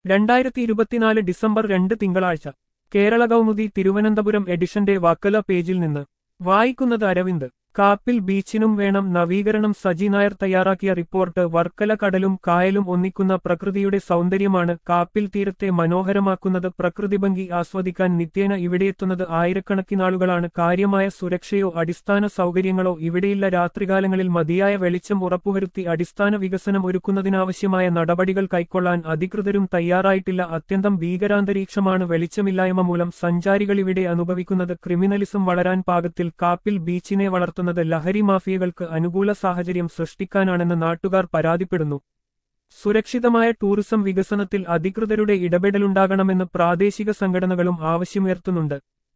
രണ്ടായിരത്തി ഇരുപത്തിനാല് ഡിസംബർ രണ്ട് തിങ്കളാഴ്ച കേരള കൗമുദി തിരുവനന്തപുരം എഡിഷന്റെ വക്കല പേജിൽ നിന്ന് വായിക്കുന്നത് അരവിന്ദ് കാപ്പിൽ ബീച്ചിനും വേണം നവീകരണം സജി നായർ തയ്യാറാക്കിയ റിപ്പോർട്ട് വർക്കല കടലും കായലും ഒന്നിക്കുന്ന പ്രകൃതിയുടെ സൗന്ദര്യമാണ് കാപ്പിൽ തീരത്തെ മനോഹരമാക്കുന്നത് പ്രകൃതിഭംഗി ആസ്വദിക്കാൻ നിത്യേന ഇവിടെയെത്തുന്നത് ആയിരക്കണക്കിനാളുകളാണ് കാര്യമായ സുരക്ഷയോ അടിസ്ഥാന സൗകര്യങ്ങളോ ഇവിടെയില്ല രാത്രികാലങ്ങളിൽ മതിയായ വെളിച്ചം ഉറപ്പുവരുത്തി അടിസ്ഥാന വികസനം ഒരുക്കുന്നതിനാവശ്യമായ നടപടികൾ കൈക്കൊള്ളാൻ അധികൃതരും തയ്യാറായിട്ടില്ല അത്യന്തം ഭീകരാന്തരീക്ഷമാണ് വെളിച്ചമില്ലായ്മ മൂലം സഞ്ചാരികളിവിടെ അനുഭവിക്കുന്നത് ക്രിമിനലിസം വളരാൻ പാകത്തിൽ കാപ്പിൽ ബീച്ചിനെ വളർത്തുന്നത് ലഹരി മാഫിയകൾക്ക് അനുകൂല സാഹചര്യം സൃഷ്ടിക്കാനാണെന്ന് നാട്ടുകാർ പരാതിപ്പെടുന്നു സുരക്ഷിതമായ ടൂറിസം വികസനത്തിൽ അധികൃതരുടെ ഇടപെടലുണ്ടാകണമെന്ന് പ്രാദേശിക സംഘടനകളും ആവശ്യമുയർത്തുന്നുണ്ട്